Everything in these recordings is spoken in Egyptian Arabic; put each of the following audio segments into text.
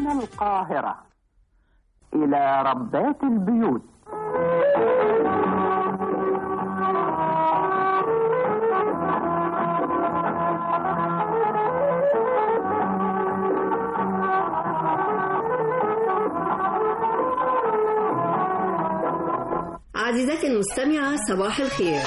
من القاهرة إلى ربات البيوت عزيزتي المستمعة صباح الخير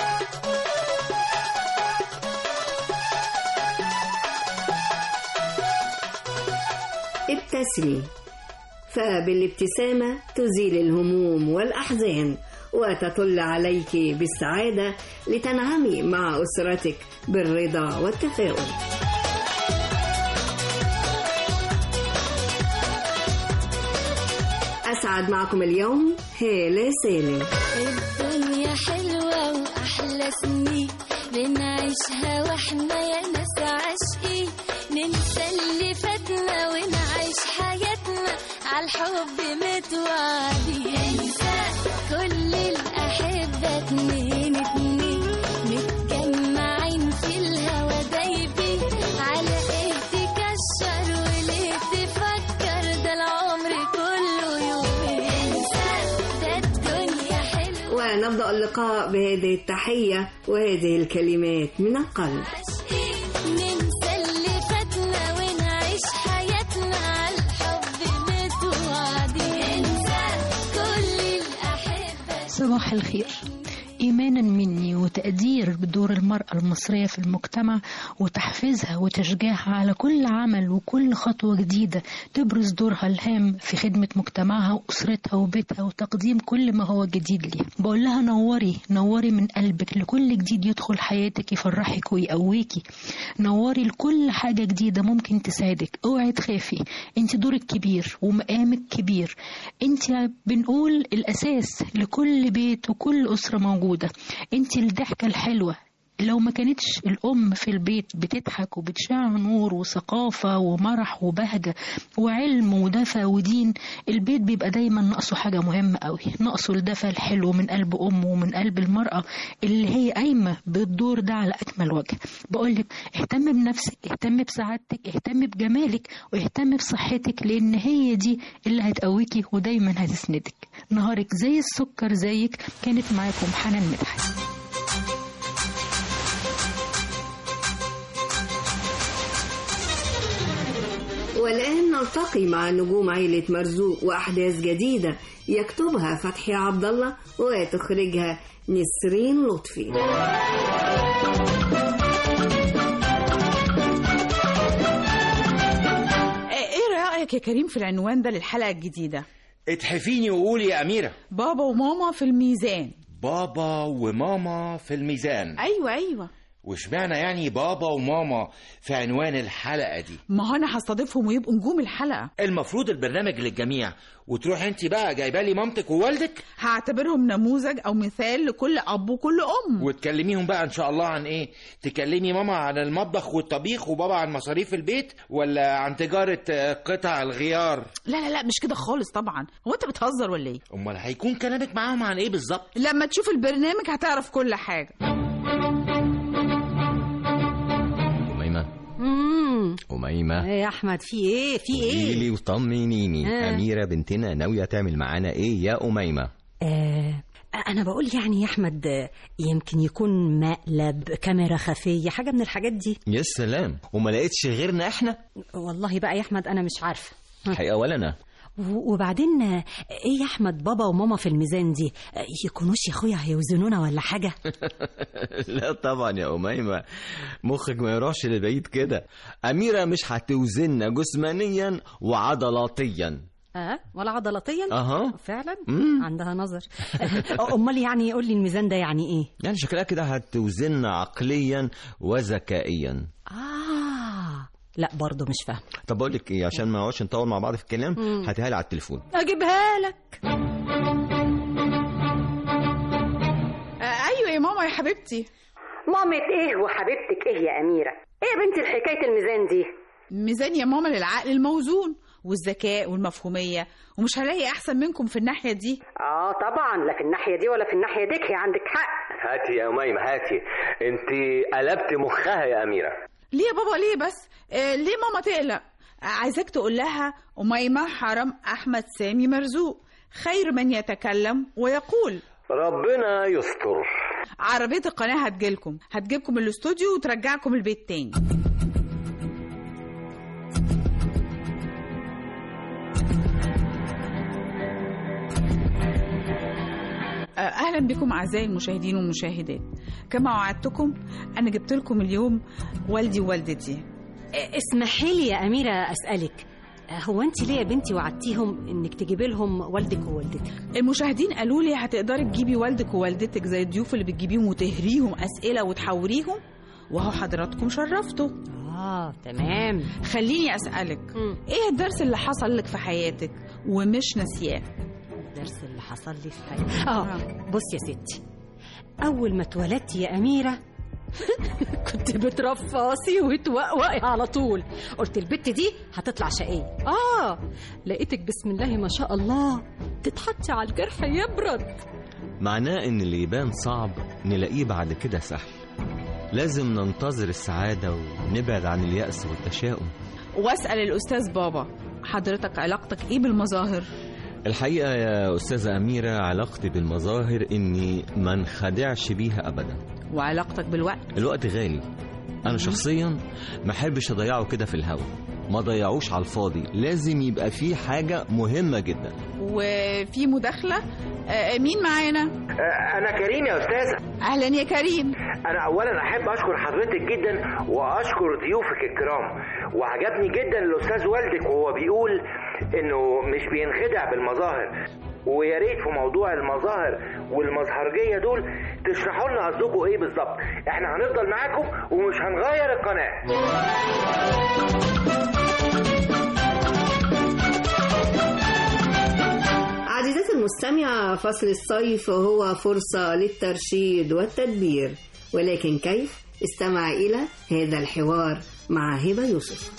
ابتسمي فبالابتسامة تزيل الهموم والأحزان وتطل عليك بالسعادة لتنعمي مع أسرتك بالرضا والتفاؤل أسعد معكم اليوم هالة سالم الدنيا حلوة وأحلى سنين بنعيشها واحنا يا ناس عاشقين ننسى اللي فاتنا ونعيش حياتنا عالحب متوعدين انسى كل الأحبة اتنين اتنين متجمعين في الهوا دايبين على ايه تكشر وليه تفكر ده العمر كله يومين انسى ده الدنيا حلوة ونبدأ اللقاء بهذه التحية وهذه الكلمات من القلب ننسى اللي فاتنا ونعيش حياتنا عالحب متوعدين انسى كل الأحبة صباح الخير إيمانا مني وتقدير بدور المرأة المصرية في المجتمع وتحفيزها وتشجيعها على كل عمل وكل خطوة جديدة تبرز دورها الهام في خدمة مجتمعها وأسرتها وبيتها وتقديم كل ما هو جديد ليها بقول لها نوري نوري من قلبك لكل جديد يدخل حياتك يفرحك ويقويكي نوري لكل حاجة جديدة ممكن تساعدك اوعي تخافي انت دورك كبير ومقامك كبير انت بنقول الأساس لكل بيت وكل أسرة موجودة انت الضحكة الحلوة لو ما كانتش الأم في البيت بتضحك وبتشع نور وثقافة ومرح وبهجة وعلم ودفى ودين البيت بيبقى دايما ناقصه حاجة مهمة قوي ناقصه الدفى الحلو من قلب أمه ومن قلب المرأة اللي هي قايمة بالدور ده على أكمل وجه بقولك اهتم بنفسك اهتم بسعادتك اهتم بجمالك واهتم بصحتك لأن هي دي اللي هتقويكي ودايما هتسندك نهارك زي السكر زيك كانت معاكم حنان مدحت والآن نلتقي مع نجوم عيلة مرزوق وأحداث جديدة يكتبها فتحي عبد الله وتخرجها نسرين لطفي ايه رأيك يا كريم في العنوان ده للحلقة الجديدة اتحفيني وقولي يا أميرة بابا وماما في الميزان بابا وماما في الميزان ايوه ايوه واشمعنى يعني بابا وماما في عنوان الحلقة دي ما هو انا هستضيفهم ويبقوا نجوم الحلقة المفروض البرنامج للجميع وتروح انت بقى جايبه لي مامتك ووالدك هعتبرهم نموذج او مثال لكل اب وكل ام وتكلميهم بقى ان شاء الله عن ايه تكلمي ماما عن المطبخ والطبيخ وبابا عن مصاريف البيت ولا عن تجارة آه، قطع الغيار لا لا لا مش كده خالص طبعا هو انت بتهزر ولا ايه امال هيكون كلامك معاهم عن ايه بالظبط لما تشوف البرنامج هتعرف كل حاجة أميمة امم أميمة يا احمد في ايه في ايه قوليلي وطمنيني آه. أميرة بنتنا ناوية تعمل معانا إيه يا أميمة آه انا بقول يعني يا احمد آه، يمكن يكون مقلب كاميرا خفيه حاجه من الحاجات دي يا سلام وما لقيتش غيرنا إحنا والله بقى يا احمد انا مش عارفه الحقيقة ولا أنا و- وبعدين آه، ايه يا احمد بابا وماما في الميزان دي آه، يكونوش يا اخويا هيوزنونا ولا حاجه لا طبعا يا أميمة مخك ما يروحش لبعيد كده أميرة مش هتوزننا جسمانيا وعضلاتيا اه ولا عضلاتيا أها فعلا مم. عندها نظر امال يعني قول لي الميزان ده يعني ايه يعني شكلها كده هتوزننا عقليا وذكائيا اه لا برضه مش فاهم طب بقول لك ايه عشان ما نقعدش نطول مع بعض في الكلام مم. هاتيها لي على التليفون اجيبها لك آه ايوه يا ماما يا حبيبتي مامة ايه وحبيبتك ايه يا اميره ايه يا بنتي الحكايه الميزان دي ميزان يا ماما للعقل الموزون والذكاء والمفهومية ومش هلاقي أحسن منكم في الناحية دي اه طبعا لا في الناحيه دي ولا في الناحيه ديك هي عندك حق هاتي يا أميمة هاتي انت قلبت مخها يا أميرة ليه يا بابا ليه بس آه ليه ماما تقلق عايزاك تقول لها أميمة حرم أحمد سامي مرزوق خير من يتكلم ويقول ربنا يستر عربية القناة هتجيلكم هتجيبكم الاستوديو وترجعكم البيت تاني آه، اهلا بكم اعزائي المشاهدين والمشاهدات كما وعدتكم انا جبت لكم اليوم والدي ووالدتي اسمحي لي يا أميرة أسألك هو أنت ليه يا بنتي وعدتيهم إنك تجيبي لهم والدك ووالدتك؟ المشاهدين قالوا لي هتقدري تجيبي والدك ووالدتك زي الضيوف اللي بتجيبيهم وتهريهم اسئله وتحوريهم وهو حضراتكم شرفتوا آه تمام خليني اسالك ايه الدرس اللي حصل لك في حياتك ومش ناسياه الدرس اللي حصل لي في حياتي آه بص يا ستي أول ما اتولدتي يا أميرة كنت بترفصي وتوقوقي على طول قلت البت دي هتطلع شقية آه لقيتك بسم الله ما شاء الله تتحطي على الجرح يبرد معناه ان اللي يبان صعب نلاقيه بعد كده سهل لازم ننتظر السعادة ونبعد عن اليأس والتشاؤم واسال الاستاذ بابا حضرتك علاقتك ايه بالمظاهر الحقيقة يا أستاذة أميرة علاقتي بالمظاهر إني ما انخدعش بيها أبدا وعلاقتك بالوقت الوقت غالي أنا شخصيا ما أحبش أضيعه كده في الهوا ما ضيعوش على الفاضي لازم يبقى فيه حاجة مهمة جدا وفي مداخله آه، مين معانا انا كريم يا استاذه اهلا يا كريم انا اولا احب اشكر حضرتك جدا واشكر ضيوفك الكرام وعجبني جدا الاستاذ والدك وهو بيقول انه مش بينخدع بالمظاهر ويا ريت في موضوع المظاهر والمظهرجيه دول تشرحوا لنا قصدكم ايه بالظبط احنا هنفضل معاكم ومش هنغير القناه عزيزتي المستمعة فصل الصيف هو فرصة للترشيد والتدبير ولكن كيف استمع إلى هذا الحوار مع هبة يوسف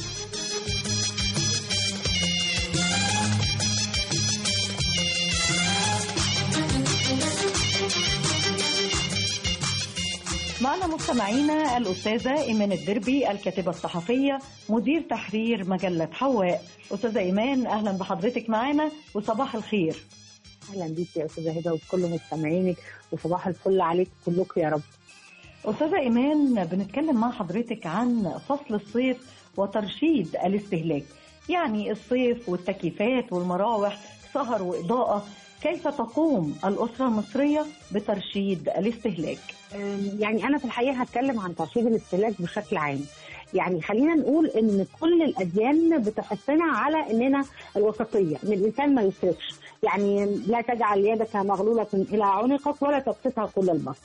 معنا مستمعينا الأستاذة إيمان الدربي الكاتبة الصحفية مدير تحرير مجلة حواء أستاذة إيمان أهلا بحضرتك معنا وصباح الخير اهلا بيك يا استاذه هبه وكل مستمعينك وصباح الفل عليكم كلكم يا رب أستاذة إيمان بنتكلم مع حضرتك عن فصل الصيف وترشيد الاستهلاك يعني الصيف والتكييفات والمراوح سهر وإضاءة كيف تقوم الأسرة المصرية بترشيد الاستهلاك أم، يعني انا في الحقيقه هتكلم عن ترشيد الاستهلاك بشكل عام يعني خلينا نقول ان كل الاديان بتحثنا على اننا الوسطيه ان الانسان ما يسرفش يعني لا تجعل يدك مغلوله الى عنقك ولا تبسطها كل البسط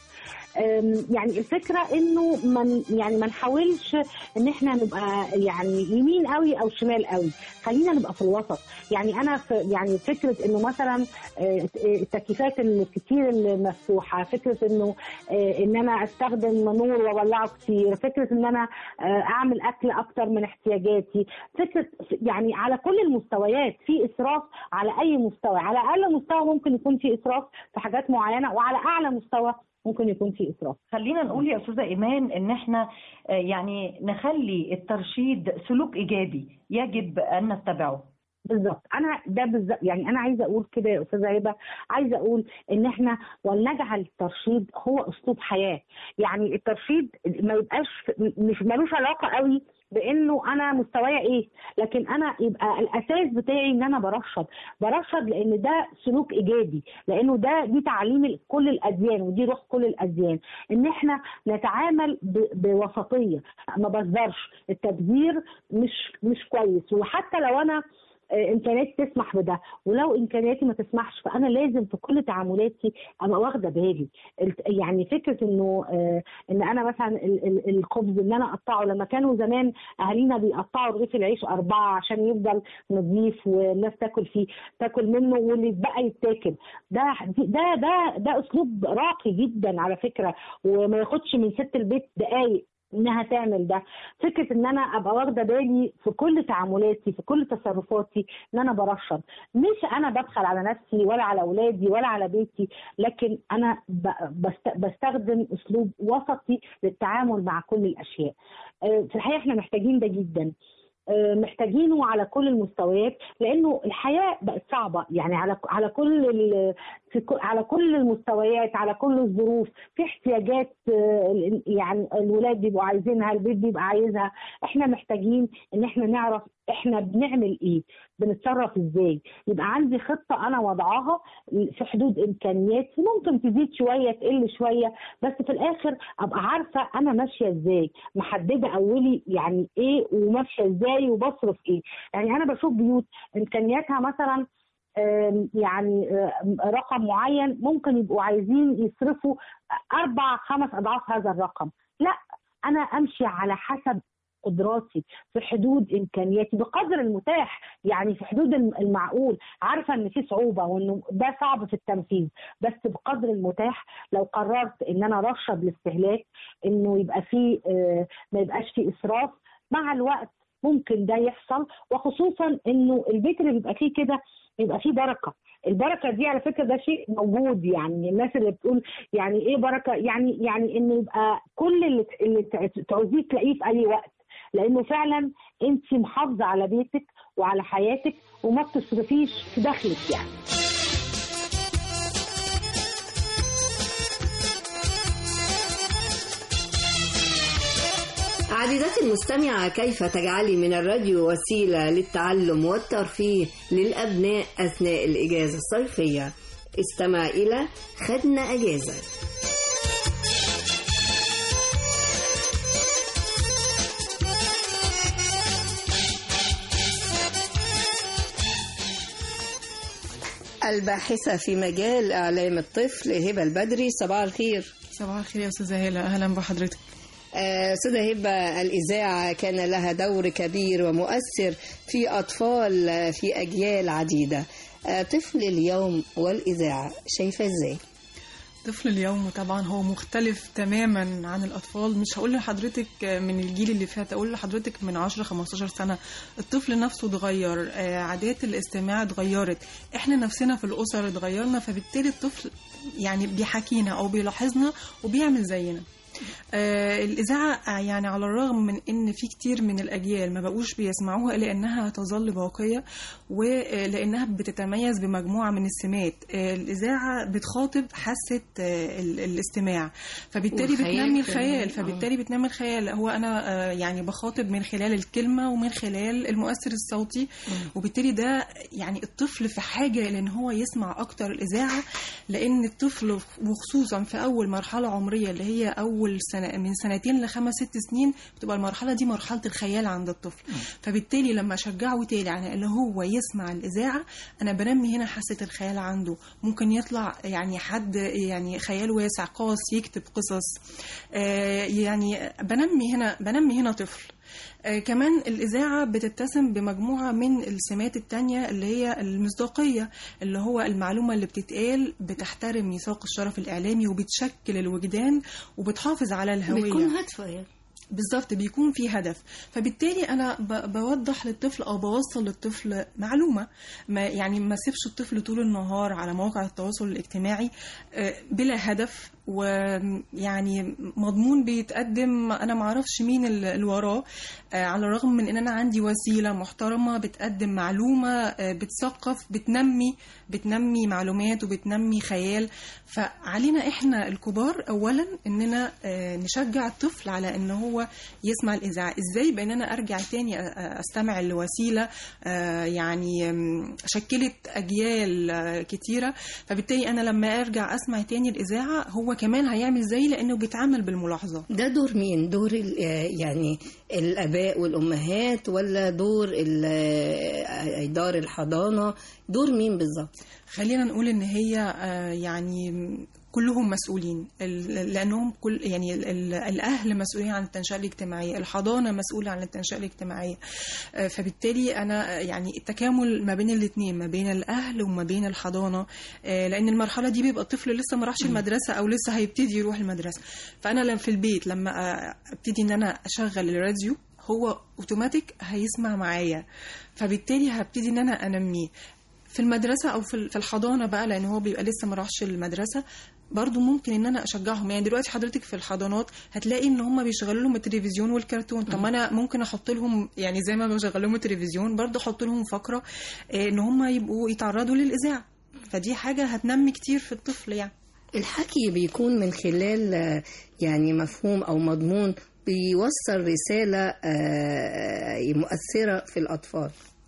أم، يعني الفكره انه من يعني ما نحاولش ان احنا نبقى يعني يمين قوي او شمال قوي خلينا نبقى في الوسط يعني انا في يعني فكره انه مثلا آه، التكييفات الكتير اللي مفتوحه فكره انه آه، ان انا استخدم نور واولعه كتير فكره ان انا آه، اعمل اكل اكتر من احتياجاتي فكره يعني على كل المستويات في اسراف على اي مستوى على اقل مستوى ممكن يكون في اسراف في حاجات معينه وعلى اعلى مستوى ممكن يكون في اسراف خلينا نقول يا أستاذة إيمان إن إحنا آه، يعني نخلي الترشيد سلوك إيجابي يجب أن نتبعه بالظبط انا ده بالظبط يعني انا عايزه اقول كده يا استاذه هبه عايزه اقول ان احنا ولنجعل الترشيد هو اسلوب حياه يعني الترشيد ما يبقاش مش ملوش علاقه قوي بانه انا مستوايا ايه لكن انا يبقى الاساس بتاعي ان انا برشد برشد لان ده سلوك ايجابي لانه ده دي تعليم كل الاديان ودي روح كل الاديان ان احنا نتعامل ب- بوسطيه ما بهزرش التبذير مش مش كويس وحتى لو انا آه، امكانياتي تسمح بده ولو امكانياتي ما تسمحش فانا لازم في كل تعاملاتي ابقى واخده بالي الت- يعني فكره انه آه، ان انا مثلا ال- ال- الخبز اللي انا اقطعه لما كانوا زمان اهالينا بيقطعوا رغيف العيش اربعه عشان يفضل نظيف والناس تاكل فيه تاكل منه واللي يتبقى يتاكل ده ده ده ده اسلوب راقي جدا على فكره وما ياخدش من ست البيت دقايق انها تعمل ده فكره ان انا ابقى واخده بالي في كل تعاملاتي في كل تصرفاتي ان انا برشد مش انا ببخل على نفسي ولا على اولادي ولا على بيتي لكن انا ب- بست- بستخدم اسلوب وسطي للتعامل مع كل الاشياء آه، في الحقيقه احنا محتاجين ده جدا آه، محتاجينه على كل المستويات لانه الحياه بقت صعبه يعني على على كل ال- في كل- على كل المستويات على كل الظروف في احتياجات آه، يعني الولاد بيبقوا عايزينها البيت بيبقى عايزها احنا محتاجين ان احنا نعرف احنا بنعمل ايه بنتصرف ازاي يبقى عندي خطه انا وضعاها في حدود امكانياتي ممكن تزيد شويه تقل شويه بس في الاخر ابقى عارفه انا ماشيه ازاي محدده اولي يعني ايه وماشيه ازاي وبصرف ايه يعني انا بشوف بيوت امكانياتها مثلا آم، يعني آم، رقم معين ممكن يبقوا عايزين يصرفوا اربع خمس اضعاف هذا الرقم لا انا امشي على حسب قدراتي في حدود امكانياتي بقدر المتاح يعني في حدود الم- المعقول عارفه ان في صعوبه وانه ده صعب في التنفيذ بس بقدر المتاح لو قررت ان انا ارشد الاستهلاك انه يبقى في آه، ما يبقاش في اسراف مع الوقت ممكن ده يحصل وخصوصا انه البيت اللي بيبقى فيه كده بيبقى فيه بركه البركه دي على فكره ده شيء موجود يعني الناس اللي بتقول يعني ايه بركه يعني يعني انه يبقى كل اللي اللي تعوزيه تلاقيه في اي وقت لانه فعلا انت محافظه على بيتك وعلى حياتك وما بتصرفيش في دخلك يعني عزيزتي المستمعة كيف تجعلي من الراديو وسيلة للتعلم والترفيه للأبناء أثناء الإجازة الصيفية استمع إلى خدنا أجازة الباحثة في مجال إعلام الطفل هبة البدري صباح الخير صباح الخير يا استاذه هاله اهلا بحضرتك آه، أستاذة هبة الإذاعة كان لها دور كبير ومؤثر في أطفال آه، في أجيال عديدة آه، طفل اليوم والإذاعة شايفة إزاي؟ طفل اليوم طبعا هو مختلف تماما عن الاطفال مش هقول لحضرتك من الجيل اللي فات اقول لحضرتك من 10 15 سنه الطفل نفسه اتغير آه، عادات الاستماع اتغيرت احنا نفسنا في الاسر اتغيرنا فبالتالي الطفل يعني بيحكينا او بيلاحظنا وبيعمل زينا آه الإذاعة آه، يعني على الرغم من إن في كتير من الأجيال ما بقوش بيسمعوها إلا إنها تظل باقية ولأنها بتتميز بمجموعة من السمات آه الإذاعة بتخاطب حاسة آه ال- الاستماع فبالتالي والخيال بتنمي كمان. الخيال آه. فبالتالي بتنمي الخيال هو أنا آه يعني بخاطب من خلال الكلمة ومن خلال المؤثر الصوتي وبالتالي ده يعني الطفل في حاجة لأن هو يسمع أكتر الإذاعة لأن الطفل وخصوصا في أول مرحلة عمرية اللي هي أول سنة من سنتين لخمس ست سنين بتبقى المرحلة دي مرحلة الخيال عند الطفل فبالتالي لما أشجعه تاني على اللي هو يسمع الإذاعة أنا بنمي هنا حاسة الخيال عنده ممكن يطلع يعني حد يعني خيال واسع قاص يكتب قصص آه، يعني بنمي هنا بنمي هنا طفل آه، كمان الإذاعة بتتسم بمجموعة من السمات التانية اللي هي المصداقية اللي هو المعلومة اللي بتتقال بتحترم ميثاق الشرف الإعلامي وبتشكل الوجدان وبتحافظ على الهوية بيكون هادفة يعني بالظبط بيكون في هدف فبالتالي انا ب- بوضح للطفل او بوصل للطفل معلومه ما يعني ما سيبش الطفل طول النهار على مواقع التواصل الاجتماعي آه، بلا هدف ويعني مضمون بيتقدم انا معرفش مين ال- اللي وراه آه، على الرغم من ان انا عندي وسيله محترمه بتقدم معلومه آه، بتثقف بتنمي بتنمي معلومات وبتنمي خيال فعلينا احنا الكبار اولا اننا آه، نشجع الطفل على ان هو يسمع الاذاعه ازاي بان انا ارجع تاني أ- أ- استمع لوسيله آه، يعني آم، شكلت اجيال آه، كتيره فبالتالي انا لما ارجع اسمع تاني الاذاعه هو كمان هيعمل زي لانه بيتعامل بالملاحظه ده دور مين؟ دور ال- آه، يعني الآباء والأمهات ولا دور ال- آه، دار الحضانة؟ دور مين بالظبط؟ خلينا نقول ان هي آه، يعني كلهم مسؤولين ال- لانهم كل يعني ال- ال- الاهل مسؤولين عن التنشئه الاجتماعيه الحضانه مسؤوله عن التنشئه الاجتماعيه آه، فبالتالي انا آه، يعني التكامل ما بين الاثنين ما بين الاهل وما بين الحضانه آه، لان المرحله دي بيبقى الطفل لسه ما راحش المدرسه او لسه هيبتدي يروح المدرسه فانا لما في البيت لما آه، ابتدي ان انا اشغل الراديو هو اوتوماتيك هيسمع معايا فبالتالي هبتدي ان انا انميه في المدرسه او في في الحضانه بقى لان هو بيبقى لسه ما راحش المدرسه برضو ممكن ان انا اشجعهم يعني دلوقتي حضرتك في الحضانات هتلاقي ان هم بيشغلوا لهم التلفزيون والكرتون طب ما انا ممكن احط لهم يعني زي ما بشغل لهم التلفزيون برضو احط لهم فقره آه، ان هم يبقوا يتعرضوا للاذاعه فدي حاجه هتنمي كتير في الطفل يعني الحكي بيكون من خلال آه، يعني مفهوم أو مضمون بيوصل رسالة آه، مؤثرة في الأطفال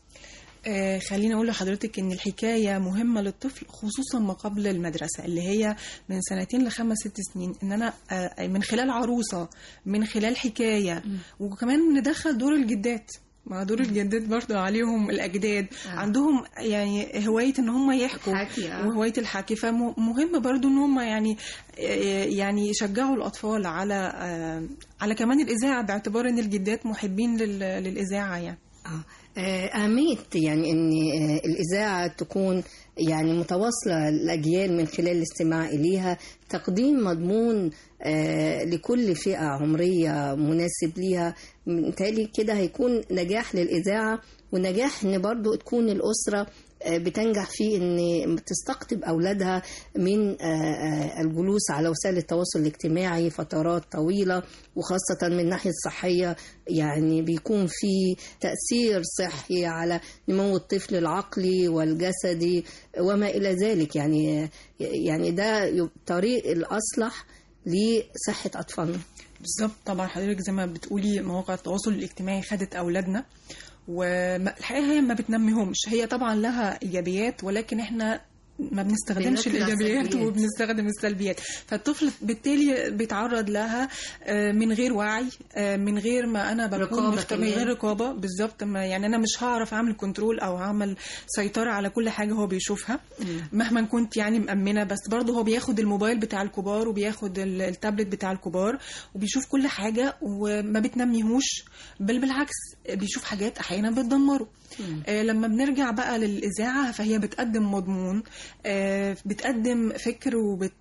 آه خليني اقول لحضرتك ان الحكايه مهمه للطفل خصوصا ما قبل المدرسه اللي هي من سنتين لخمس ست سنين ان انا آه من خلال عروسه من خلال حكايه وكمان ندخل دور الجدات مع دور الجدات برضه عليهم الاجداد آه. عندهم يعني هوايه ان هم يحكوا الحكي، آه. وهوايه الحكي فمهم برضه ان هم يعني آه، يعني يشجعوا الاطفال على آه، على كمان الاذاعه باعتبار ان الجدات محبين لل- للاذاعه يعني آه، أهمية يعني إن آه، الإذاعة تكون يعني متواصلة الأجيال من خلال الاستماع إليها تقديم مضمون آه، لكل فئة عمرية مناسب ليها متهيألي كده هيكون نجاح للإذاعة ونجاح إن برضو تكون الأسرة آه، بتنجح في ان تستقطب اولادها من آه، آه، الجلوس على وسائل التواصل الاجتماعي فترات طويله وخاصه من الناحيه الصحيه يعني بيكون في تاثير صحي على نمو الطفل العقلي والجسدي وما الى ذلك يعني يعني ده الطريق الاصلح لصحه اطفالنا بالظبط طبعا حضرتك زي ما بتقولي مواقع التواصل الاجتماعي خدت اولادنا والحقيقه هي ما بتنميهمش هي طبعا لها ايجابيات ولكن احنا ما بنستخدمش بنطلع الايجابيات سلبيات. وبنستخدم السلبيات فالطفل بالتالي بيتعرض لها آه، من غير وعي آه، من غير ما انا بكون رقابة مخت- من كمان. غير رقابه بالظبط ما- يعني انا مش هعرف اعمل كنترول او اعمل سيطره على كل حاجه هو بيشوفها مهما كنت يعني مأمنة بس برضه هو بياخد الموبايل بتاع الكبار وبياخد ال- التابلت بتاع الكبار وبيشوف كل حاجة وما بتنميهوش بل بالعكس بيشوف حاجات أحيانا بتدمره آه لما بنرجع بقى للإذاعة فهي بتقدم مضمون آه بتقدم فكر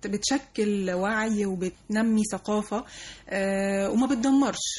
وبتشكل وعي وبتنمي ثقافة آه وما بتدمرش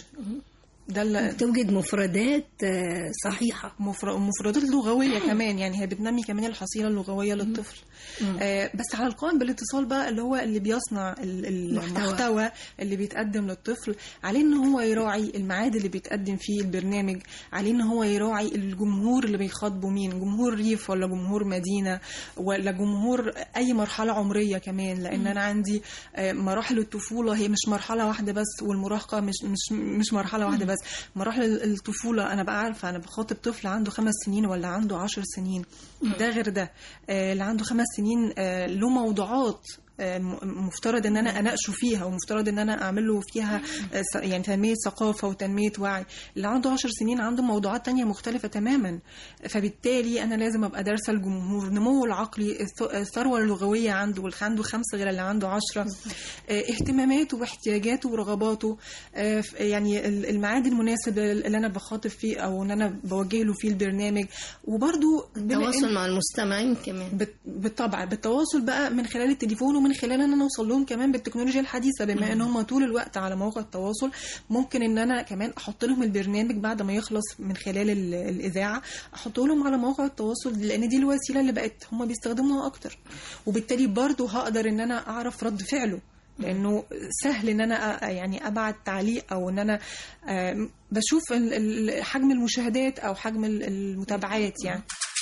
ده اللي توجد مفردات آه، صحيحة مفر- مفردات لغوية كمان يعني هي بتنمي كمان الحصيلة اللغوية للطفل آه بس على القائم بالاتصال بقى اللي هو اللي بيصنع ال- المحتوى اللي بيتقدم للطفل عليه ان هو يراعي الميعاد اللي بيتقدم فيه البرنامج عليه ان هو يراعي الجمهور اللي بيخاطبه مين جمهور ريف ولا جمهور مدينة ولا جمهور اي مرحلة عمرية كمان لان مم. انا عندي آه، مراحل الطفولة هي مش مرحلة واحدة بس والمراهقة مش مش مش مرحلة واحدة مم. بس مراحل الطفولة أنا بقى عارفة أنا بخاطب طفل عنده خمس سنين ولا عنده عشر سنين ده غير ده آه، اللي عنده خمس سنين آه، له موضوعات آه، م- مفترض ان انا اناقشه فيها ومفترض ان انا اعمل له فيها آه، س- يعني تنميه ثقافه وتنميه وعي اللي عنده عشر سنين عنده موضوعات تانية مختلفه تماما فبالتالي انا لازم ابقى دارسه الجمهور نموه العقلي الث- الثروه اللغويه عنده واللي عنده خمسه غير اللي عنده عشرة آه، اهتماماته واحتياجاته ورغباته آه، ف- يعني ال- الميعاد المناسب اللي انا بخاطب فيه او ان انا بوجه له فيه البرنامج وبرده التواصل مع المستمعين كمان بالطبع بالتواصل بقى من خلال التليفون ومن خلال ان انا اوصل لهم كمان بالتكنولوجيا الحديثه بما ان هم طول الوقت على مواقع التواصل ممكن ان انا كمان احط لهم البرنامج بعد ما يخلص من خلال ال- الاذاعه احطه لهم على مواقع التواصل لان دي الوسيله اللي بقت هم بيستخدموها اكتر وبالتالي برضو هقدر ان انا اعرف رد فعله لانه سهل ان انا أ- يعني ابعت تعليق او ان انا آم، بشوف ال- ال- حجم المشاهدات او حجم ال- المتابعات يعني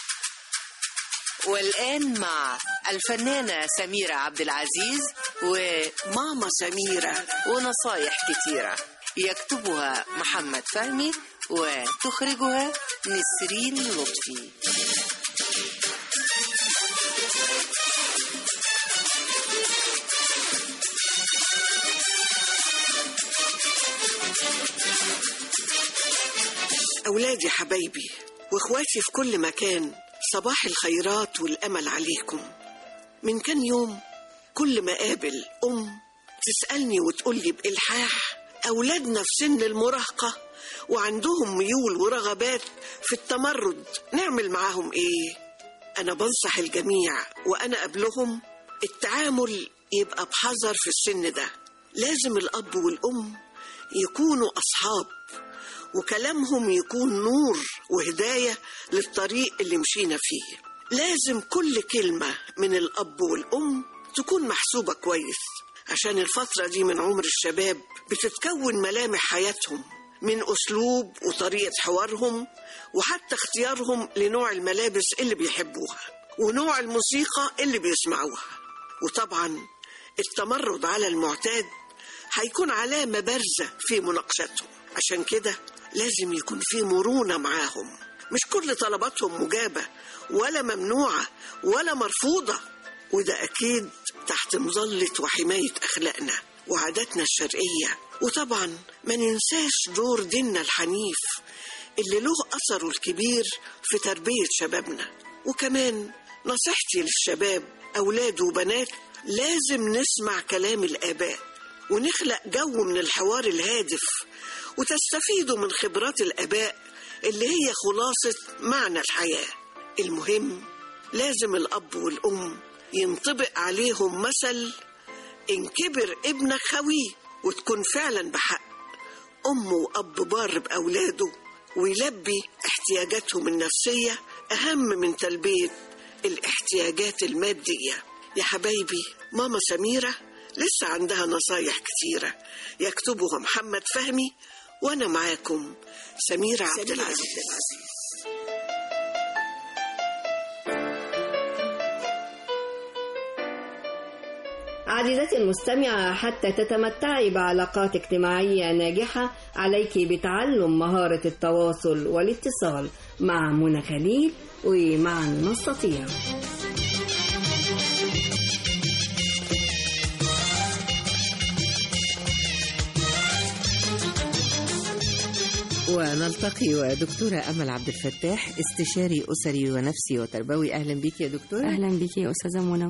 والآن مع الفنانة سميرة عبد العزيز وماما سميرة ونصايح كتيرة يكتبها محمد فهمي وتخرجها نسرين لطفي أولادي حبايبي وإخواتي في كل مكان صباح الخيرات والأمل عليكم من كان يوم كل ما قابل أم تسألني وتقولي بإلحاح أولادنا في سن المراهقة وعندهم ميول ورغبات في التمرد نعمل معاهم إيه؟ أنا بنصح الجميع وأنا قبلهم التعامل يبقى بحذر في السن ده لازم الأب والأم يكونوا أصحاب وكلامهم يكون نور وهداية للطريق اللي مشينا فيه لازم كل كلمة من الأب والأم تكون محسوبة كويس عشان الفترة دي من عمر الشباب بتتكون ملامح حياتهم من أسلوب وطريقة حوارهم وحتى اختيارهم لنوع الملابس اللي بيحبوها ونوع الموسيقى اللي بيسمعوها وطبعا التمرد على المعتاد هيكون علامة بارزة في مناقشتهم عشان كده لازم يكون في مرونة معاهم مش كل طلباتهم مجابة ولا ممنوعة ولا مرفوضة وده أكيد تحت مظلة وحماية أخلاقنا وعاداتنا الشرقية وطبعا ما ننساش دور ديننا الحنيف اللي له أثره الكبير في تربية شبابنا وكمان نصيحتي للشباب أولاد وبنات لازم نسمع كلام الآباء ونخلق جو من الحوار الهادف وتستفيدوا من خبرات الآباء اللي هي خلاصة معنى الحياة المهم لازم الأب والأم ينطبق عليهم مثل إن كبر ابنك خويه وتكون فعلا بحق أم وأب بار بأولاده ويلبي احتياجاتهم النفسية أهم من تلبية الاحتياجات المادية يا حبايبي ماما سميرة لسه عندها نصايح كتيرة يكتبها محمد فهمي وأنا معاكم سميرة عبد العزيز عزيزتي المستمعة حتى تتمتعي بعلاقات اجتماعية ناجحة عليك بتعلم مهارة التواصل والاتصال مع منى خليل ومعا نستطيع ونلتقي ودكتورة أمل عبد الفتاح استشاري أسري ونفسي وتربوي أهلا بك يا دكتورة أهلا بك يا أستاذة منى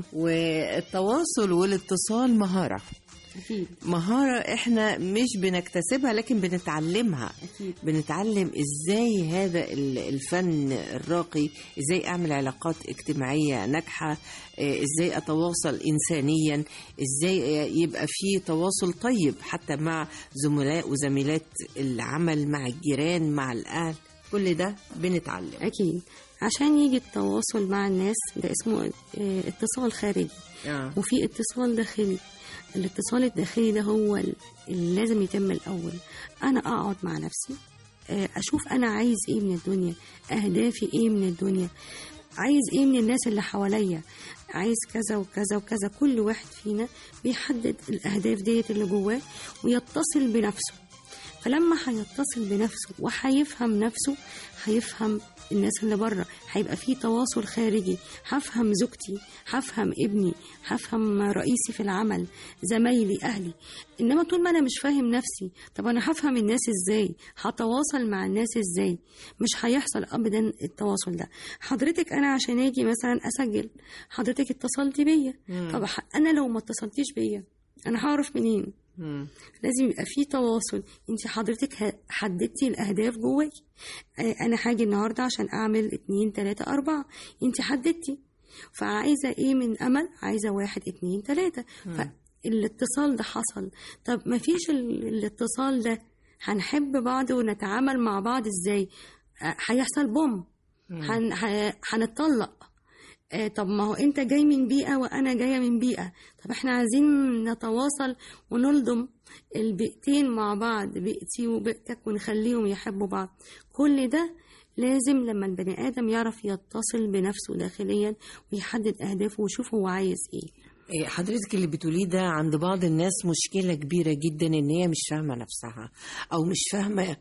والتواصل والاتصال مهارة أكيد مهارة احنا مش بنكتسبها لكن بنتعلمها أكيد. بنتعلم ازاي هذا ال- الفن الراقي ازاي اعمل علاقات اجتماعية ناجحة آه، ازاي اتواصل انسانيا ازاي آه، يبقى في تواصل طيب حتى مع زملاء وزميلات العمل مع الجيران مع الاهل كل ده بنتعلم أكيد عشان يجي التواصل مع الناس ده اسمه آه، اتصال خارجي آه. وفي اتصال داخلي الاتصال الداخلي ده هو ال- اللي لازم يتم الأول أنا أقعد مع نفسي آه، أشوف أنا عايز إيه من الدنيا أهدافي إيه من الدنيا عايز إيه من الناس اللي حواليا عايز كذا وكذا وكذا كل واحد فينا بيحدد الأهداف ديت اللي جواه ويتصل بنفسه فلما هيتصل بنفسه وهيفهم نفسه هيفهم الناس اللي بره هيبقى في تواصل خارجي هفهم زوجتي هفهم ابني هفهم رئيسي في العمل زمايلي اهلي انما طول ما انا مش فاهم نفسي طب انا هفهم الناس ازاي هتواصل مع الناس ازاي مش هيحصل ابدا التواصل ده حضرتك انا عشان اجي مثلا اسجل حضرتك اتصلتي بيا مم. طب ح- انا لو ما اتصلتيش بيا انا هعرف منين مم. لازم يبقى في تواصل انت حضرتك ه- حددتي الاهداف جواكي آه، انا هاجي النهارده عشان اعمل اتنين تلاته اربعه انت حددتي فعايزه ايه من امل عايزه واحد اتنين تلاته مم. فالاتصال ده حصل طب ما فيش ال- الاتصال ده هنحب بعض ونتعامل مع بعض ازاي آه، هيحصل بوم مم. هن- ه- هنتطلق آه، طب ما هو انت جاي من بيئة وانا جاية من بيئة طب احنا عايزين نتواصل ونلضم البيئتين مع بعض بيئتي وبيئتك ونخليهم يحبوا بعض كل ده لازم لما البني آدم يعرف يتصل بنفسه داخليا ويحدد أهدافه ويشوف هو عايز ايه إيه، حضرتك اللي بتقوليه ده عند بعض الناس مشكلة كبيرة جدا إن هي مش فاهمة نفسها أو مش فاهمة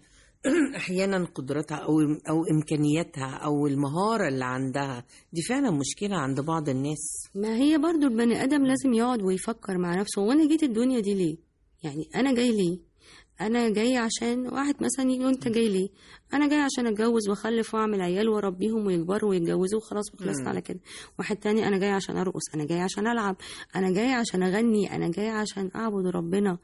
أحيانا قدراتها أو أو إمكانياتها أو المهارة اللي عندها دي فعلا مشكلة عند بعض الناس ما هي برضو البني آدم لازم يقعد ويفكر مع نفسه وانا جيت الدنيا دي ليه يعني انا جاي ليه انا جاي عشان واحد مثلا يجي وانت جاي ليه انا جاي عشان اتجوز واخلف واعمل عيال واربيهم ويكبروا ويتجوزوا وخلاص وخلصنا مم. على كده واحد تاني انا جاي عشان ارقص انا جاي عشان العب انا جاي عشان اغني انا جاي عشان اعبد ربنا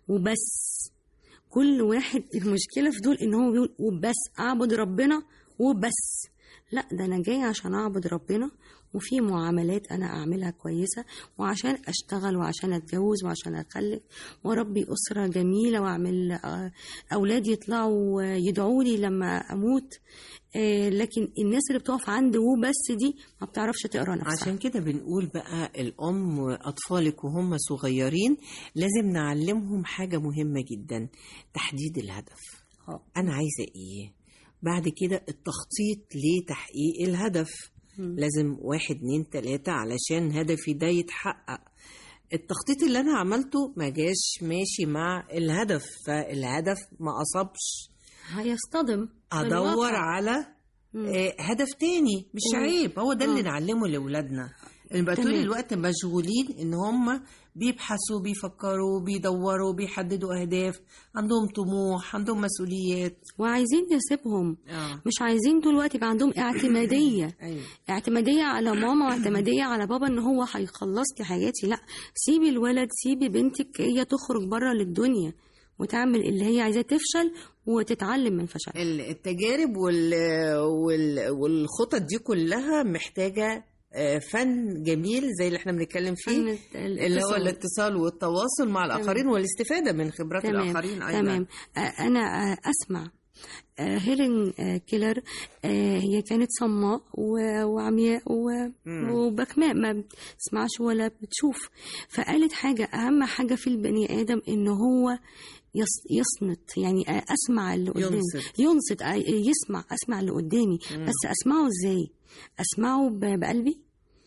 وبس كل واحد المشكله في دول ان هو بيقول وبس اعبد ربنا وبس لا ده انا جاي عشان اعبد ربنا وفي معاملات انا اعملها كويسه وعشان اشتغل وعشان اتجوز وعشان اخلف واربي اسره جميله واعمل آه، اولاد يطلعوا يدعوا لي لما اموت آه، لكن الناس اللي بتقف عند وبس دي ما بتعرفش تقرا نفسها عشان كده بنقول بقى الأم وأطفالك وهم صغيرين لازم نعلمهم حاجة مهمة جدا تحديد الهدف أنا عايزة إيه بعد كده التخطيط لتحقيق الهدف مم. لازم واحد اتنين تلاتة علشان هدفي ده يتحقق التخطيط اللي أنا عملته ما جاش ماشي مع الهدف فالهدف ما أصبش هيصطدم ادور بالواقع. على آه، هدف تاني مش مم. عيب هو ده اللي آه. نعلمه لاولادنا نبقى طول تمام. الوقت مشغولين ان هم بيبحثوا بيفكروا بيدوروا بيحددوا اهداف عندهم طموح عندهم مسؤوليات وعايزين نسيبهم اه مش عايزين طول الوقت يبقى عندهم اعتماديه ايوه اعتماديه على ماما واعتماديه على بابا ان هو هيخلص لي حاجاتي لا سيبي الولد سيبي بنتك هي تخرج بره للدنيا وتعمل اللي هي عايزاه تفشل وتتعلم من فشلها ال- التجارب وال... وال... والخطط دي كلها محتاجة آه، فن جميل زي اللي احنا بنتكلم فيه فن الت- اللي هو الاتصال. الاتصال والتواصل مع الآخرين تمام. والاستفادة من خبرات تمام الآخرين أيضا تمام آه، انا آه، اسمع آه، هيلين آه، كيلر آه، هي كانت صماء و- وعمياء و- مم. وبكماء ما بتسمعش ولا بتشوف فقالت حاجة أهم حاجة في البني آدم إن هو يص- يصمت يعني آه، أسمع اللي قدامي ينصت. ينصت آه، يسمع أسمع اللي قدامي مم. بس أسمعه إزاي أسمعه ب- بقلبي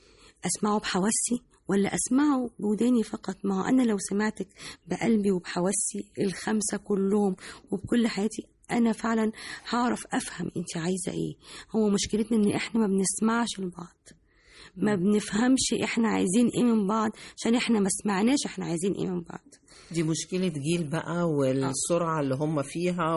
أسمعه بحواسي ولا أسمعه بوداني فقط ما هو أنا لو سمعتك بقلبي وبحواسي الخمسة كلهم وبكل حياتي أنا فعلا هعرف أفهم أنت عايزة إيه هو مشكلتنا إن إحنا ما بنسمعش لبعض ما بنفهمش إحنا عايزين إيه من بعض عشان إحنا ما سمعناش إحنا عايزين إيه من بعض دي مشكلة جيل بقى والسرعة اللي هم فيها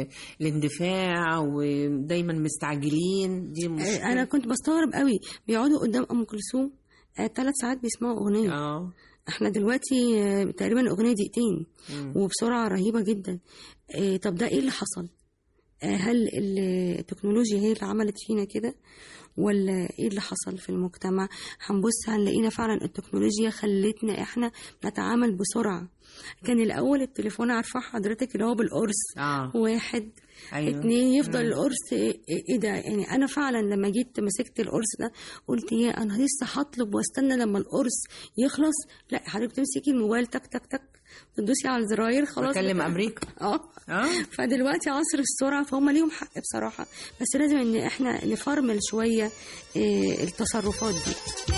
والاندفاع ودايما مستعجلين دي مشكلة أنا كنت بستغرب قوي بيقعدوا قدام أم كلثوم ثلاث ساعات بيسمعوا أغنية اه احنا دلوقتي آه، تقريبا الاغنيه دقيقتين مم. وبسرعه رهيبه جدا آه، طب ده ايه اللي حصل آه، هل ال- التكنولوجيا هي اللي عملت فينا كده ولا ايه اللي حصل في المجتمع هنبص هنلاقينا فعلا التكنولوجيا خلتنا احنا نتعامل بسرعه كان الاول التليفون عارفه حضرتك اللي هو بالقرص اه واحد أيوة. اتنين يفضل مم. القرص ايه إيه ده يعني انا فعلا لما جيت مسكت القرص ده قلت يا انا لسه هطلب واستنى لما القرص يخلص لا حضرتك تمسكي الموبايل تك تك تك تدوسي على الزراير خلاص بكلم بتاع- أمريكا. اه اه فدلوقتي عصر السرعه فهم ليهم حق بصراحه بس لازم ان احنا نفرمل شويه إيه التصرفات دي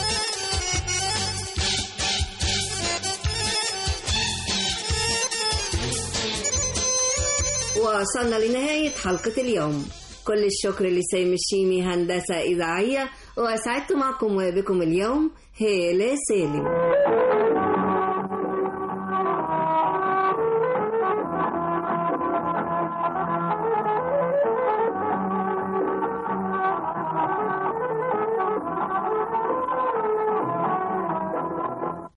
وصلنا لنهاية حلقة اليوم كل الشكر لسيم الشيمي هندسة إذاعية وسعدت معكم وبكم اليوم هيلة سالم